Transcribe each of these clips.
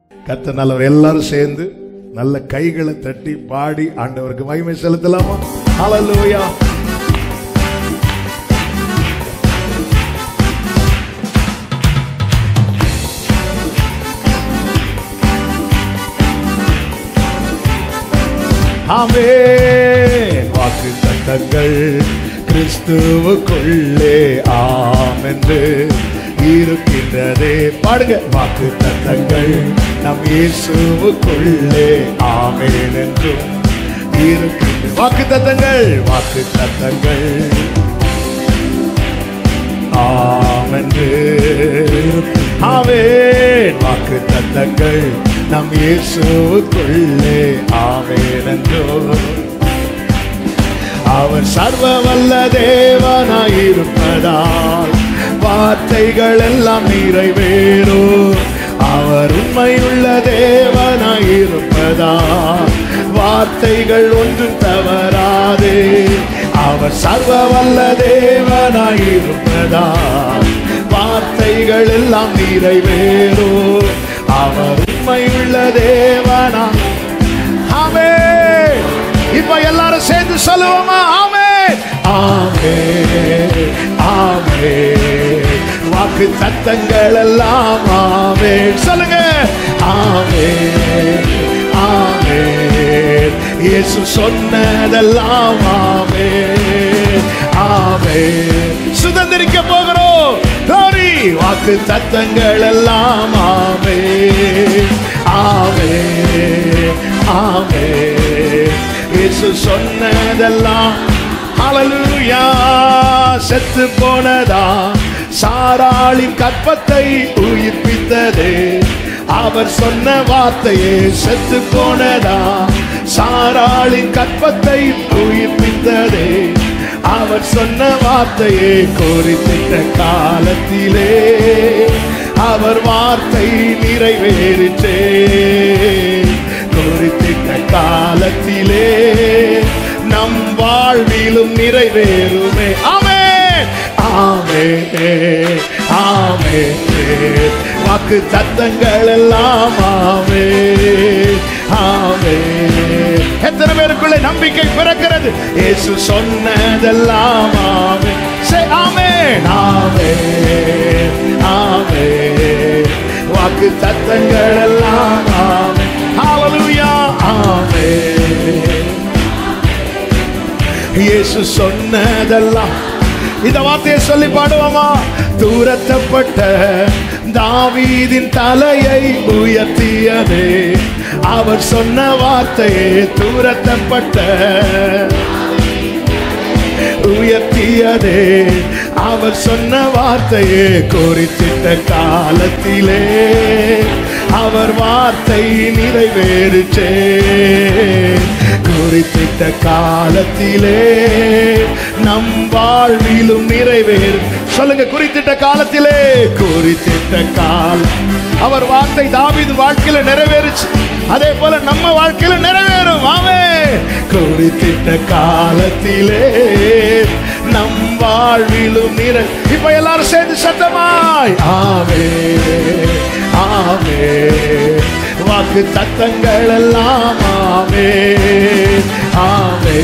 கத்த நல்லவர் எல்லாரும் சேர்ந்து நல்ல கைகளை தட்டி பாடி ஆண்டவருக்கு மகிமை செலுத்தலாமா ஹalleluya ஆமென் வாக்கு தத்தங்கள் கிறிஸ்துவுக்குள்ளே ஆமென்று இருக்கின்றதே பாடுங்க வாக்கு தத்தங்கள் நம் இயேசுவுக்குள்ளே ஆமென் என்றும் இருக்கின்ற வாக்கு தத்தங்கள் வாக்கு தத்தங்கள் ஆமென்று ஆமென் வாக்கு தத்தங்கள் நம் இயேசுவுக்குள்ளே ஆமென் என்றோ அவர் சர்வ வல்ல தேவனாயிருப்பதால் வார்த்தைகள் எல்லாம் நிறைவேறும் அவர் உண்மையுள்ள தேவனாயிருப்பதால் வார்த்தைகள் ஒன்றும் தவறாதே அவர் சர்வ வல்ல தேவனாயிருப்பதால் வார்த்தைகள் எல்லாம் நிறைவேறும் அவர் உண்மையுள்ள தேவனா ஆமே இப்ப எல்லாரும் சேர்ந்து சொல்லுவோமா ஆமே ஆமே ஆமே வாக்கு தத்தங்கள் எல்லாம் ஆமே சொல்லுங்க ஆமே ஆமே இயேசு சொன்னதெல்லாம் ஆமே ஆமே சுதந்திரிக்க போகிறோம் glory வாக்கு தத்தங்கள் எல்லாம் ஆமே ஆமே ஆமே இயேசு சொன்னதெல்லாம் ஹalleluya செத்து போனதா சாராளின் கற்பத்தை உயிர்ப்பித்ததே அவர் சொன்ன வார்த்தையே செத்து போனதா சாராளின் கற்பத்தை உயிர்ப்பித்ததே அவர் சொன்ன வார்த்தையை குறித்திட்ட காலத்திலே அவர் வார்த்தை நிறைவேறிச்சே குறித்திட்ட காலத்திலே நம் வாழ்விலும் நிறைவேறுமே ஆமே ஆமே ஆமே வாக்கு தத்தங்கள் எல்லாம் ஆமே ஆமே எத்தனை பேருக்குள்ள நம்பிக்கை பிறக்கிறது இயேசு சொன்னதெல்லாம் ஆமே சே ஆமே ஆமே ஆமே வாக்கு தத்தங்கள் எல்லாம் ஆமே ஹalleluya ஆமே இயேசு சொன்னதெல்லாம் இந்த வார்த்தையை சொல்லி பாடுவோமா தூரத்தப்பட்ட தாவீதின் தலையை உயர்த்தியதே அவர் சொன்ன வார்த்தையே தூரத்தப்பட்ட உயர்த்தியதே அவர் சொன்ன வார்த்தையே குறித்திட்ட காலத்திலே அவர் வார்த்தை நிறைவேறுச்சே குறித்திட்ட காலத்திலே நம் வாழ்விலும் நிறைவேறும் சொல்லுங்க குறித்திட்ட காலத்திலே குறித்திட்ட காலம் அவர் வார்த்தை தாவீது வாழ்க்கையில நிறைவேறுச்சு அதே போல நம்ம வாழ்க்கையில நிறைவேறும் ஆமே குறித்திட்ட காலத்திலே நம் வாழ்விலும் நிறை இப்ப எல்லாரும் சேர்ந்து சத்தமாய் ஆமே ஆமே வாக்கு தத்தங்கள் எல்லாம் ஆமே ஆமே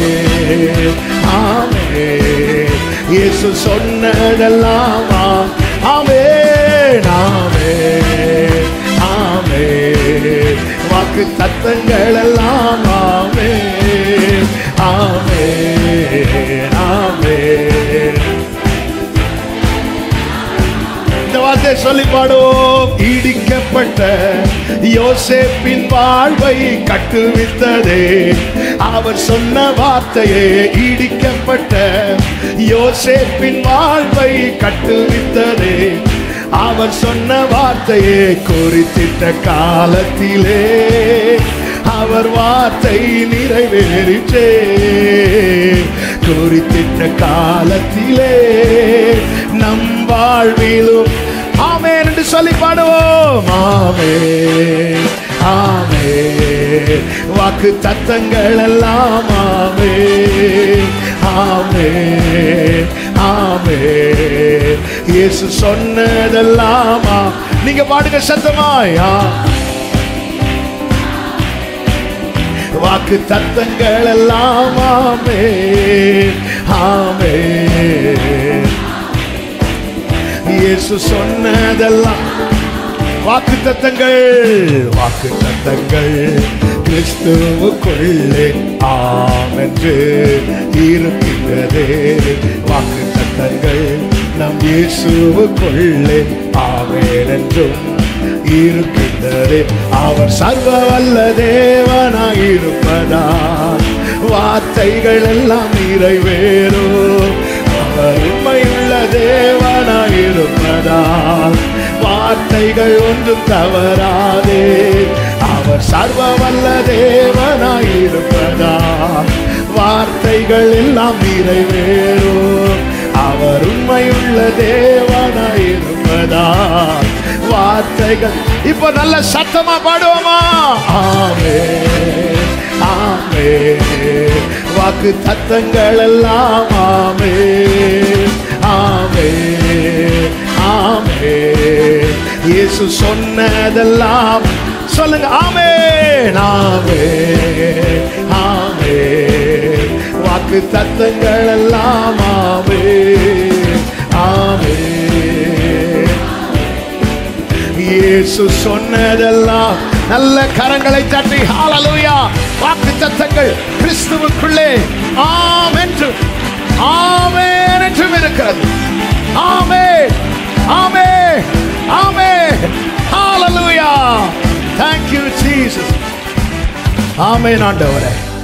ஆமே இயேசு சொன்னதெல்லாம் ஆ- ஆமே ஆமே ஆமே வாக்கு தத்தங்கள் எல்லாம் ஆமே ஆமே ஆமே இந்த வார்த்தையை சொல்லி பாடுவோம் இடிக்கப்பட்ட யோசேப்பின் வாழ்வை கட்டுவித்ததே அவர் சொன்ன வார்த்தையே இடிக்கப்பட்ட யோசேப்பின் வாழ்வை கட்டுவித்ததே அவர் சொன்ன வார்த்தையே குறித்திட்ட காலத்திலே அவர் வார்த்தை நிறைவேறிச்சே குறித்திட்ட காலத்திலே நம் வாழ்விலும் ஆமென் என்று சொல்லி பாடுவோம் ஆமே ஆமே வாக்கு தத்தங்கள் எல்லாம் ஆமே ஆமே ஆமே இயேசு சொன்னதெல்லாம் ஆ- நீங்க பாடுங்க சத்தமாய் ஆ வாக்கு தத்தங்கள் எல்லாம் ஆமே ஆமே இயேசு சொன்னதெல்லாம் வாக்கு தத்தங்கள் வாக்கு தத்தங்கள் கிறிஸ்துவுக்குள்ளே ஆமென்று இருக்கின்றதே வாக்கு தத்தங்கள் நம் இயேசுவுக்குள்ளே ஆமேன் என்றும் இருக்கின்றதே அவர் சர்வ வல்ல தேவனாய் இருப்பதா வார்த்தைகள் எல்லாம் நிறைவேறும் அவர் உண்மையுள்ள தேவனாய் இருப்பதால் வார்த்தைகள் ஒன்றும் தவறாதே அவர் சர்வ வல்ல தேவனாய் இருப்பதால் வார்த்தைகள் எல்லாம் நிறைவேறும் அவர் உண்மையுள்ள தேவனாய் இருப்பதால் வார்த்தைகள் இப்ப நல்ல சத்தமா பாடுவோமா ஆமே ஆமே வாக்கு தத்தங்கள் எல்லாம் ஆமே ஆமே ஆமே இயேசு சொன்னதெல்லாம் சொல்லுங்க ஆமே ஆமே ஆமே வாக்கு தத்தங்கள் எல்லாம் ஆமே ஆமே இயேசு சொன்னதெல்லாம் நல்ல கரங்களை தட்டி ஹalleluya வாக்கு தத்தங்கள் கிறிஸ்துவுக்குள்ளே ஆம் என்று ஆமென் என்றும் இருக்கிறது ஆமே ஆமே ஆமே ஹalleluya thank you jesus ஆமென் ஆண்டவரே